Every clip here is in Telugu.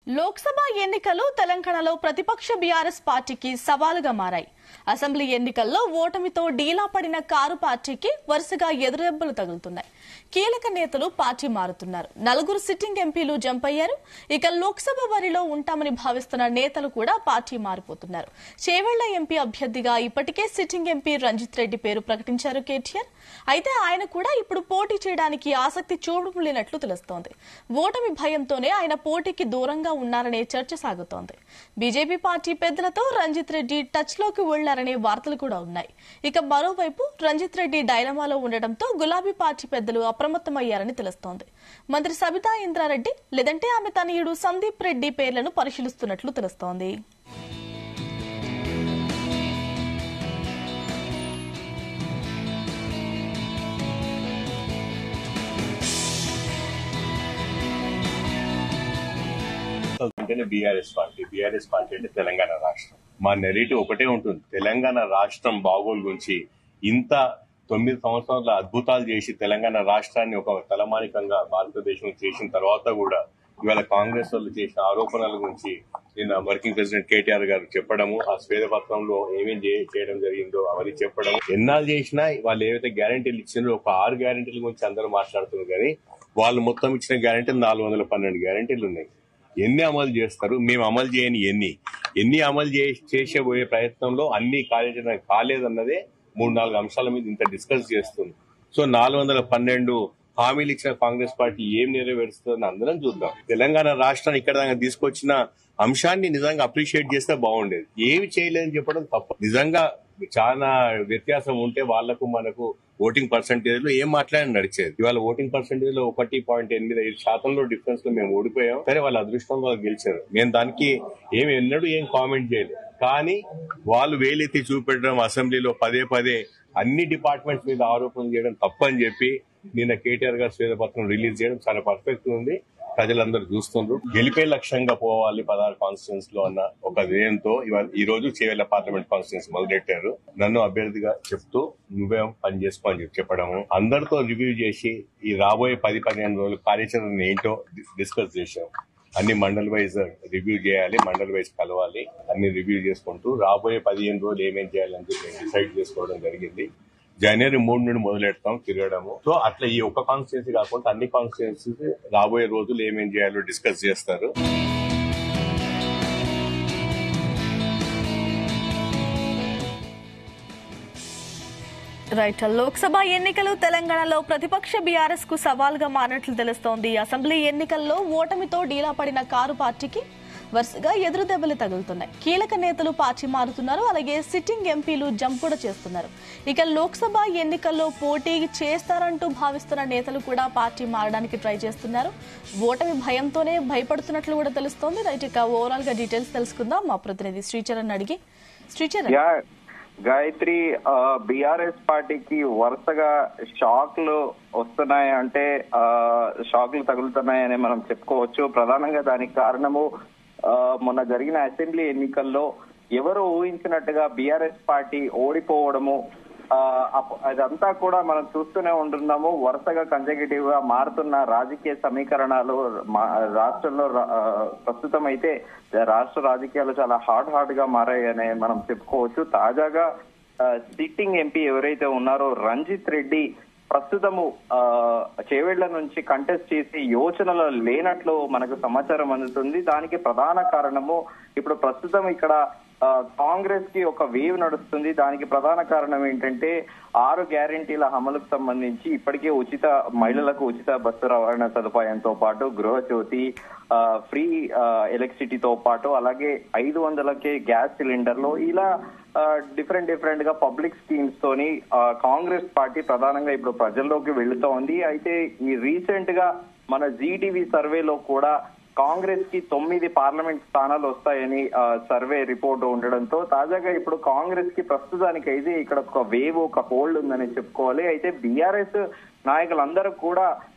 లోక్సభ ఎన్నికలు తెలంగాణలో ప్రతిపక్ష బీఆర్ఎస్ పార్టీకి సవాలుగా మారాయి అసెంబ్లీ ఎన్నికల్లో ఓటమితో డీలా పడిన కారు పార్టీకి వరుసగా ఎదురెబ్బలు తగులుతున్నాయి కీలక నేతలు పార్టీ మారుతున్నారు నలుగురు సిట్టింగ్ ఎంపీలు జంప్ అయ్యారు ఇక లోక్సభ బరిలో ఉంటామని భావిస్తున్న నేతలు కూడా పార్టీ మారిపోతున్నారు చేవెళ్ల ఎంపీ అభ్యర్థిగా ఇప్పటికే సిట్టింగ్ ఎంపీ రంజిత్ రెడ్డి పేరు ప్రకటించారు కేటీఆర్ అయితే ఆయన కూడా ఇప్పుడు పోటీ చేయడానికి ఆసక్తి చూడలేనట్లు తెలుస్తోంది ఓటమి భయంతోనే ఆయన పోటీకి దూరంగా ఉన్నారనే చర్చ సాగుతోంది బీజేపీ పార్టీ పెద్దలతో రంజిత్ రెడ్డి టచ్ లోకి వెళ్లారనే వార్తలు కూడా ఉన్నాయి ఇక మరోవైపు రంజిత్ రెడ్డి డైలమాలో ఉండటంతో గులాబీ పార్టీ పెద్దలు అప్రమత్తమయ్యారని తెలుస్తోంది మంత్రి సబితా ఇంద్రారెడ్డి లేదంటే ఆమె తనయుడు సందీప్ రెడ్డి పేర్లను పరిశీలిస్తున్నట్లు తెలుస్తోంది అంటేనే బీఆర్ఎస్ పార్టీ బీఆర్ఎస్ పార్టీ అంటే తెలంగాణ రాష్ట్రం మా నెరేటివ్ ఒకటే ఉంటుంది తెలంగాణ రాష్ట్రం బాగోలు గురించి ఇంత తొమ్మిది సంవత్సరాల అద్భుతాలు చేసి తెలంగాణ రాష్ట్రాన్ని ఒక తలమానికంగా భారతదేశం చేసిన తర్వాత కూడా ఇవాళ కాంగ్రెస్ వాళ్ళు చేసిన ఆరోపణల గురించి నిన్న వర్కింగ్ ప్రెసిడెంట్ కేటీఆర్ గారు చెప్పడము ఆ శ్వేతపత్రంలో ఏమేం చే- చేయడం జరిగిందో అవన్నీ చెప్పడం ఎన్నాళ్ళు చేసినా వాళ్ళు ఏవైతే గ్యారంటీలు ఇచ్చిందో ఒక ఆరు గ్యారంటీల గురించి అందరూ మాట్లాడుతున్నారు కానీ వాళ్ళు మొత్తం ఇచ్చిన గ్యారంటీలు నాలుగు వందల పన్నెండు గ్యారంటీలు ఉన్నాయి ఎన్ని అమలు చేస్తారు మేము అమలు చేయని ఎన్ని ఎన్ని అమలు చే- చేసేబోయే ప్రయత్నంలో అన్ని కార్యాచరణ కాలేదన్నదే మూడు నాలుగు అంశాల మీద ఇంత డిస్కస్ చేస్తుంది సో నాలుగు వందల పన్నెండు హామీలు ఇచ్చిన కాంగ్రెస్ పార్టీ ఏం నెరవేరుస్తుందని అందరం చూద్దాం తెలంగాణ రాష్ట్రాన్ని ఇక్కడ దాకా తీసుకొచ్చిన అంశాన్ని నిజంగా అప్రిషియేట్ చేస్తే బాగుండేది ఏమి చేయలేదని చెప్పడం తప్ప నిజంగా చాలా వ్యత్యాసం ఉంటే వాళ్లకు మనకు ఓటింగ్ పర్సంటేజ్ లో ఏం మాట్లాడి నడిచేది ఇవాళ ఓటింగ్ పర్సంటేజ్ లో ఒకటి పాయింట్ ఎనిమిది ఐదు శాతంలో డిఫరెన్స్ లో మేము ఓడిపోయాం సరే వాళ్ళ అదృష్టం వాళ్ళు గెలిచారు మేము దానికి ఏమి ఎన్నడూ ఏం కామెంట్ చేయలేదు కానీ వాళ్ళు వేలెత్తి చూపెట్టడం అసెంబ్లీలో పదే పదే అన్ని డిపార్ట్మెంట్స్ మీద ఆరోపణలు చేయడం తప్పని చెప్పి నిన్న కేటీఆర్ గారు శ్వేతపత్రం రిలీజ్ చేయడం చాలా పర్ఫెక్ట్ ఉంది ప్రజలందరూ చూస్తుండ్రు గెలిపే లక్ష్యంగా పోవాలి పదహారు కాన్స్టిట్యూన్స్ లో అన్న ఒక ధ్యేయంతో ఇవాళ ఈ రోజు చేవేళ్ల పార్లమెంట్ కాన్స్టిట్యూన్స్ మొదలెట్టారు నన్ను అభ్యర్థిగా చెప్తూ నువ్వే పని చేసుకో అని చెప్పి చెప్పడము అందరితో రివ్యూ చేసి ఈ రాబోయే పది పదిహేను రోజులు కార్యాచరణ ఏంటో డి- డిస్కస్ చేశాం అన్ని మండల్ వైజ్ రివ్యూ చేయాలి మండల్ వైజ్ కలవాలి అన్ని రివ్యూ చేసుకుంటూ రాబోయే పదిహేను రోజులు ఏమేం చేయాలని చెప్పి డిసైడ్ చేసుకోవడం జరిగింది జనవరి మూడు నుండి మొదలెడతాం తిరగడము సో అట్లా ఈ ఒక్క కాన్స్టిట్యున్సీ కాకుండా అన్ని కాన్స్టిట్యున్సీస్ రాబోయే రోజులు ఏమేం చేయాలో డిస్కస్ చేస్తారు రైట్ లోక్సభ ఎన్నికలు తెలంగాణలో ప్రతిపక్ష బీఆర్ఎస్ కు సవాల్గా మారినట్లు తెలుస్తోంది అసెంబ్లీ ఎన్నికల్లో ఓటమితో డీలా పడిన కారు పార్టీకి వరుసగా ఎదురు దెబ్బలు తగులుతున్నాయి కీలక నేతలు పార్టీ మారుతున్నారు అలాగే సిట్టింగ్ ఎంపీలు జంప్ కూడా చేస్తున్నారు ఇక లోక్సభ ఎన్నికల్లో పోటీ చేస్తారంటూ భావిస్తున్న నేతలు కూడా పార్టీ మారడానికి ట్రై చేస్తున్నారు ఓటమి భయంతోనే భయపడుతున్నట్లు కూడా తెలుస్తోంది రైట్ ఇక ఓవరాల్ గా డీటెయిల్స్ తెలుసుకుందాం మా ప్రతినిధి శ్రీచరణ్ అడిగి శ్రీచరణ్ యా గాయత్రి బీఆర్ఎస్ పార్టీకి వరుసగా షాక్లు వస్తున్నాయి అంటే ఆ, షాక్లు తగులుతున్నాయని మనం చెప్పుకోవచ్చు ప్రధానంగా దానికి కారణము ఆ, మొన్న జరిగిన అసెంబ్లీ ఎన్నికల్లో ఎవరు ఊహించినట్టుగా బీఆర్ఎస్ పార్టీ ఓడిపోవడము ఆ, అప్- అదంతా కూడా మనం చూస్తూనే ఉంటున్నాము వరుసగా కన్జర్వేటివ్ గా మారుతున్న రాజకీయ సమీకరణాలు మా- రాష్ట్రంలో రా- ఆ, ప్రస్తుతం అయితే రాష్ట్ర రాజకీయాలు చాలా హార్డ్ హార్డ్ గా మారాయని మనం చెప్పుకోవచ్చు తాజాగా సిట్టింగ్ ఎంపీ ఎవరైతే ఉన్నారో రంజిత్ రెడ్డి ప్రస్తుతము ఆ, చేవెళ్ల నుంచి కంటెస్ట్ చేసి యోచనలో లేనట్లు మనకు సమాచారం అందుతుంది దానికి ప్రధాన కారణము ఇప్పుడు ప్రస్తుతం ఇక్కడ ఆ, కాంగ్రెస్ కి ఒక వేవ్ నడుస్తుంది దానికి ప్రధాన కారణం ఏంటంటే ఆరు గ్యారంటీల అమలుకు సంబంధించి ఇప్పటికే ఉచిత మహిళలకు ఉచిత బస్సు రవాణా సదుపాయంతో పాటు గృహజ్యోతి ఆ, ఫ్రీ ఆ, ఎలక్ట్రిసిటీతో పాటు అలాగే ఐదు వందలకే గ్యాస్ సిలిండర్లు ఇలా ఆ, డిఫరెంట్ డిఫరెంట్ గా పబ్లిక్ స్కీమ్స్ తోని ఆ, కాంగ్రెస్ పార్టీ ప్రధానంగా ఇప్పుడు ప్రజల్లోకి వెళుతూ ఉంది అయితే ఈ రీసెంట్ గా మన జీటీవీ సర్వేలో కూడా కాంగ్రెస్ కి తొమ్మిది పార్లమెంట్ స్థానాలు వస్తాయని ఆ, సర్వే రిపోర్ట్ ఉండడంతో తాజాగా ఇప్పుడు కాంగ్రెస్ కి ప్రస్తుతానికి అయితే ఇక్కడ ఒక వేవ్ ఒక హోల్డ్ ఉందని చెప్పుకోవాలి అయితే బీఆర్ఎస్ నాయకులందరూ కూడా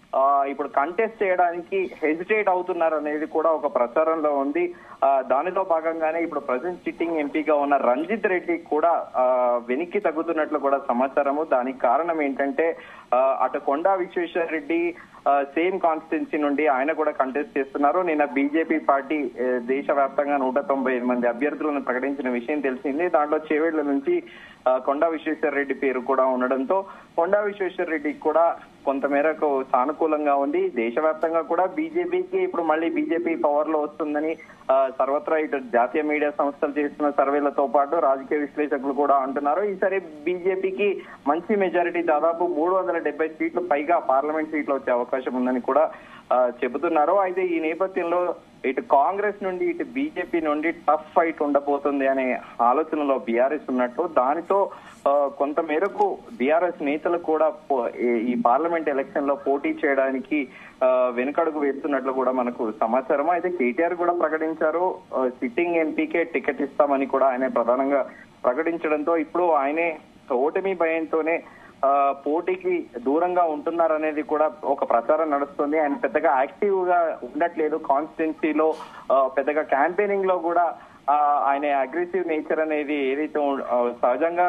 ఆ, ఇప్పుడు కంటెస్ట్ చేయడానికి హెజిటేట్ అవుతున్నారు అనేది కూడా ఒక ప్రచారంలో ఉంది ఆ, దానిలో భాగంగానే ఇప్పుడు ప్రజెంట్ సిట్టింగ్ ఎంపీగా ఉన్న రంజిత్ రెడ్డి కూడా ఆ, వెనక్కి తగ్గుతున్నట్లు కూడా సమాచారము దానికి కారణం ఏంటంటే ఆ, అటు కొండా విశ్వేశ్వర రెడ్డి సేమ్ కాన్స్టిట్యున్సీ నుండి ఆయన కూడా కంటెస్ట్ చేస్తున్నారు నిన్న బీజేపీ పార్టీ ఆ, దేశవ్యాప్తంగా నూట తొంభై ఐదు మంది అభ్యర్థులను ప్రకటించిన విషయం తెలిసింది దాంట్లో చేవేళ్ల నుంచి ఆ, కొండా విశ్వేశ్వర రెడ్డి పేరు కూడా ఉండడంతో కొండా విశ్వేశ్వర రెడ్డికి కూడా కొంతమేరకు సానుకూలంగా ఉంది దేశవ్యాప్తంగా కూడా బీజేపీకి ఇప్పుడు మళ్ళీ బీజేపీ పవర్ లో వస్తుందని ఆ, సర్వత్రా ఇటు జాతీయ మీడియా సంస్థలు చేస్తున్న సర్వేలతో పాటు రాజకీయ విశ్లేషకులు కూడా అంటున్నారు ఈసారి బీజేపీకి మంచి మెజారిటీ దాదాపు మూడు వందల డెబ్బై సీట్లు పైగా పార్లమెంట్ సీట్లు వచ్చే అవకాశం ఉందని కూడా ఆ, చెబుతున్నారు అయితే ఈ నేపథ్యంలో ఇటు కాంగ్రెస్ నుండి ఇటు బీజేపీ నుండి టఫ్ ఫైట్ ఉండబోతుంది అనే ఆలోచనలో బీఆర్ఎస్ ఉన్నట్టు దానితో ఆ, కొంత మేరకు బీఆర్ఎస్ నేతలు కూడా పో- ఈ- ఈ పార్లమెంట్ ఎలక్షన్ లో పోటీ చేయడానికి ఆ, వెనుకడుగు వేస్తున్నట్లు కూడా మనకు సమాచారం అయితే కేటీఆర్ కూడా ప్రకటించారు ఆ, సిట్టింగ్ ఎంపీకే టికెట్ ఇస్తామని కూడా ఆయన ప్రధానంగా ప్రకటించడంతో ఇప్పుడు ఆయనే ఓటమి భయంతోనే ఆ, పోటీకి దూరంగా ఉంటున్నారనేది కూడా ఒక ప్రచారం నడుస్తుంది ఆయన పెద్దగా యాక్టివ్ గా ఉండట్లేదు కాన్స్టిట్యున్సీలో పెద్దగా క్యాంపెయినింగ్ లో కూడా ఆ, ఆయన అగ్రెసివ్ నేచర్ అనేది ఏదైతే ఉం- ఆ, సహజంగా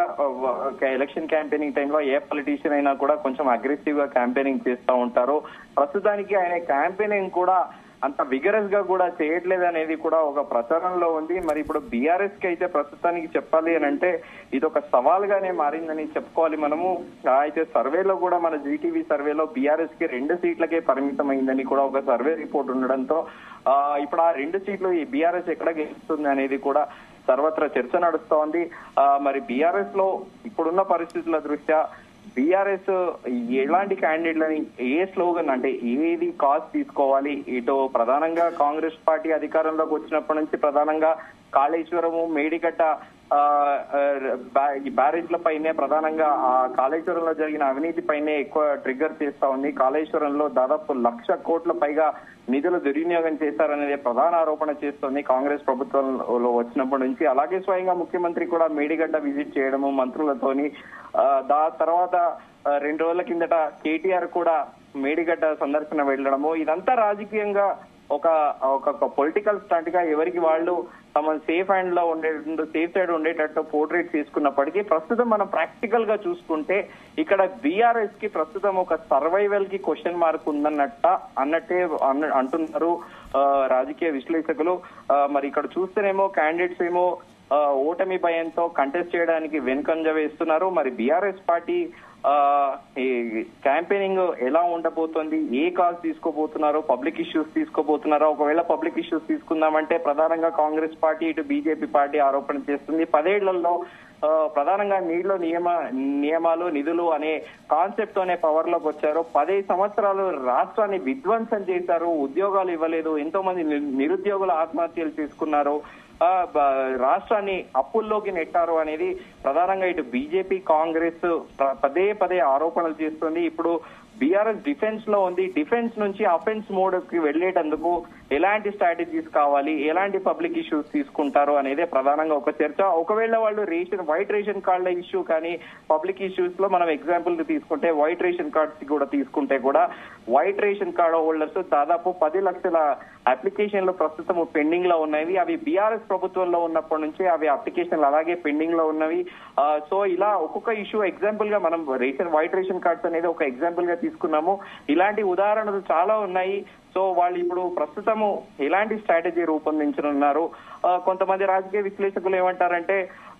ఎలక్షన్ క్యాంపెయినింగ్ టైంలో ఏ పొలిటీషియన్ అయినా కూడా కొంచెం అగ్రెసివ్ గా క్యాంపెయినింగ్ చేస్తూ ఉంటారు ప్రస్తుతానికి ఆయన క్యాంపెయినింగ్ కూడా అంత విగరస్ గా కూడా చేయట్లేదు అనేది కూడా ఒక ప్రచారంలో ఉంది మరి ఇప్పుడు బీఆర్ఎస్ కి అయితే ప్రస్తుతానికి చెప్పాలి అని అంటే ఇది ఒక సవాల్గానే మారిందని చెప్పుకోవాలి మనము ఆ, అయితే సర్వేలో కూడా మన జీటీవీ సర్వేలో బీఆర్ఎస్ కి రెండు సీట్లకే పరిమితం అయిందని కూడా ఒక సర్వే రిపోర్ట్ ఉండడంతో ఆ, ఇప్పుడు ఆ రెండు సీట్లు ఈ బీఆర్ఎస్ ఎక్కడ గెలుస్తుంది అనేది కూడా సర్వత్రా చర్చ నడుస్తోంది ఆ, మరి బీఆర్ఎస్ లో ఇప్పుడున్న పరిస్థితుల దృష్ట్యా బీఆర్ఎస్ ఎలాంటి క్యాండిడేట్లని ఏ స్లోగన్ అంటే ఏది కాజ్ తీసుకోవాలి ఇటు ప్రధానంగా కాంగ్రెస్ పార్టీ అధికారంలోకి వచ్చినప్పటి నుంచి ప్రధానంగా కాళేశ్వరము మేడిగడ్డ ఆ, ఆ, బ్యా- ఈ బ్యారేజ్ల పైనే ప్రధానంగా ఆ కాళేశ్వరంలో జరిగిన అవినీతి పైనే ఎక్కువ ట్రిగ్గర్ చేస్తా ఉంది కాళేశ్వరంలో దాదాపు లక్ష కోట్ల పైగా నిధులు దుర్వినియోగం చేశారనేది ప్రధాన ఆరోపణ చేస్తోంది కాంగ్రెస్ ప్రభుత్వంలో వచ్చినప్పటి నుంచి అలాగే స్వయంగా ముఖ్యమంత్రి కూడా మేడిగడ్డ విజిట్ చేయడము మంత్రులతోని ఆ, దా తర్వాత ఆ, రెండు రోజుల కిందట కేటీఆర్ కూడా మేడిగడ్డ సందర్శన వెళ్ళడము ఇదంతా రాజకీయంగా ఒక ఒక పొలిటికల్ స్టంట్ గా ఎవరికి వాళ్ళు తమ సేఫ్ హ్యాండ్ లో ఉండే సేఫ్ సైడ్ ఉండేటట్టు పోర్ట్రేట్ చేసుకున్నప్పటికీ ప్రస్తుతం మనం ప్రాక్టికల్ గా చూసుకుంటే ఇక్కడ బీఆర్ఎస్ కి ప్రస్తుతం ఒక సర్వైవల్ కి క్వశ్చన్ మార్క్ ఉందన్నట్ట అన్నట్టే అన్న- అంటున్నారు ఆ, రాజకీయ విశ్లేషకులు ఆ, మరి ఇక్కడ చూస్తేనేమో క్యాండిడేట్స్ ఏమో ఆ, ఓటమి భయంతో కంటెస్ట్ చేయడానికి వెనుకంజ వేస్తున్నారు మరి బీఆర్ఎస్ పార్టీ ఆ, ఈ క్యాంపెయినింగ్ ఎలా ఉండబోతోంది ఏ కాజ్ తీసుకోబోతున్నారు పబ్లిక్ ఇష్యూస్ తీసుకోబోతున్నారో ఒకవేళ పబ్లిక్ ఇష్యూస్ తీసుకుందామంటే ప్రధానంగా కాంగ్రెస్ పార్టీ ఇటు బీజేపీ పార్టీ ఆరోపణ చేస్తుంది పదేళ్లలో ఆ, ప్రధానంగా నీళ్లు నియమ నియమాలు నిధులు అనే కాన్సెప్ట్ తోనే పవర్ లోకి వచ్చారు పదిహేను సంవత్సరాలు రాష్ట్రాన్ని విధ్వంసం చేశారు ఉద్యోగాలు ఇవ్వలేదు ఎంతో మంది ని- నిరుద్యోగులు ఆత్మహత్యలు చేసుకున్నారు ఆ, బ- రాష్ట్రాన్ని అప్పుల్లోకి నెట్టారు అనేది ప్రధానంగా ఇటు బీజేపీ కాంగ్రెస్ ప్ర- పదే పదే ఆరోపణలు చేస్తుంది ఇప్పుడు బీఆర్ఎస్ డిఫెన్స్ లో ఉంది డిఫెన్స్ నుంచి అఫెన్స్ మోడ్ కి వెళ్లేటందుకు ఎలాంటి స్ట్రాటజీస్ కావాలి ఎలాంటి పబ్లిక్ ఇష్యూస్ తీసుకుంటారు అనేదే ప్రధానంగా ఒక చర్చ ఒకవేళ వాళ్ళు రేషన్ వైట్ రేషన్ కార్డుల ఇష్యూ కానీ పబ్లిక్ ఇష్యూస్ లో మనం ఎగ్జాంపుల్ తీసుకుంటే వైట్ రేషన్ కార్డ్స్ కూడా తీసుకుంటే కూడా వైట్ రేషన్ కార్డ్ హోల్డర్స్ దాదాపు పది లక్షల అప్లికేషన్లు ప్రస్తుతం పెండింగ్ లో ఉన్నాయి అవి బీఆర్ఎస్ ప్రభుత్వంలో ఉన్నప్పటి నుంచి అవి అప్లికేషన్లు అలాగే పెండింగ్ లో ఉన్నవి ఆ, సో ఇలా ఒక్కొక్క ఇష్యూ ఎగ్జాంపుల్ గా మనం రేషన్ వైట్ రేషన్ కార్డ్స్ అనేది ఒక ఎగ్జాంపుల్ గా తీసుకున్నాము ఇలాంటి ఉదాహరణలు చాలా ఉన్నాయి సో వాళ్ళు ఇప్పుడు ప్రస్తుతము ఎలాంటి స్ట్రాటజీ రూపొందించనున్నారు ఆ, కొంతమంది రాజకీయ విశ్లేషకులు ఏమంటారంటే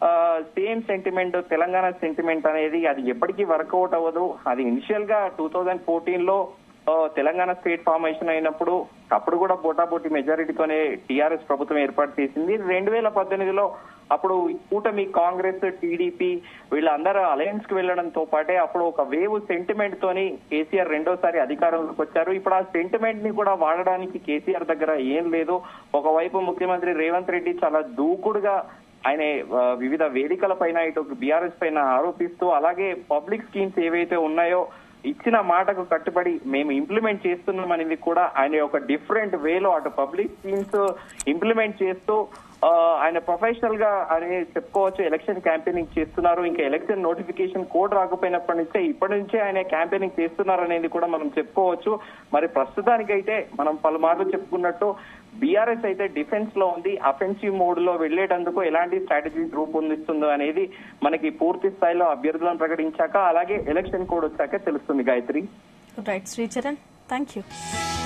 సేమ్ సెంటిమెంట్ తెలంగాణ సెంటిమెంట్ అనేది అది ఎప్పటికీ వర్కౌట్ అవ్వదు అది ఇనిషియల్ గా టూ థౌజండ్ ఫోర్టీన్ లో ఆ, తెలంగాణ స్టేట్ ఫార్మేషన్ అయినప్పుడు అప్పుడు కూడా పోటాపోటీ మెజారిటీతోనే టీఆర్ఎస్ ప్రభుత్వం ఏర్పాటు చేసింది రెండు వేల పద్దెనిమిదిలో అప్పుడు కూటమి కాంగ్రెస్ టీడీపీ వీళ్ళందరూ అలయన్స్ కి వెళ్లడంతో పాటే అప్పుడు ఒక వేవ్ సెంటిమెంట్ తోని కేసీఆర్ రెండోసారి అధికారంలోకి వచ్చారు ఇప్పుడు ఆ సెంటిమెంట్ ని కూడా వాడడానికి కేసీఆర్ దగ్గర ఏం లేదు ఒకవైపు ముఖ్యమంత్రి రేవంత్ రెడ్డి చాలా దూకుడుగా ఆయన ఆ, వివిధ వేదికల పైన ఇటు బీఆర్ఎస్ పైన ఆరోపిస్తూ అలాగే పబ్లిక్ స్కీమ్స్ ఏవైతే ఉన్నాయో ఇచ్చిన మాటకు కట్టుబడి మేము ఇంప్లిమెంట్ చేస్తున్నాం అనేది కూడా ఆయన ఒక డిఫరెంట్ వేలో అటు పబ్లిక్ స్కీమ్స్ ఇంప్లిమెంట్ చేస్తూ ఆ, ఆయన ప్రొఫెషనల్ గా అని చెప్పుకోవచ్చు ఎలక్షన్ క్యాంపెయినింగ్ చేస్తున్నారు ఇంకా ఎలక్షన్ నోటిఫికేషన్ కోడ్ రాకపోయినప్పటి నుంచే ఇప్పటి నుంచే ఆయన క్యాంపెయినింగ్ చేస్తున్నారు అనేది కూడా మనం చెప్పుకోవచ్చు మరి ప్రస్తుతానికైతే మనం పలుమార్లు చెప్పుకున్నట్టు బీఆర్ఎస్ అయితే డిఫెన్స్ లో ఉంది అఫెన్సివ్ మోడ్ లో వెళ్లేటందుకు ఎలాంటి స్ట్రాటజీస్ రూపొందిస్తుందో అనేది మనకి పూర్తి స్థాయిలో అభ్యర్థులను ప్రకటించాక అలాగే ఎలక్షన్ కోడ్ వచ్చాక తెలుస్తుంది Gayatri right Sricharan thank you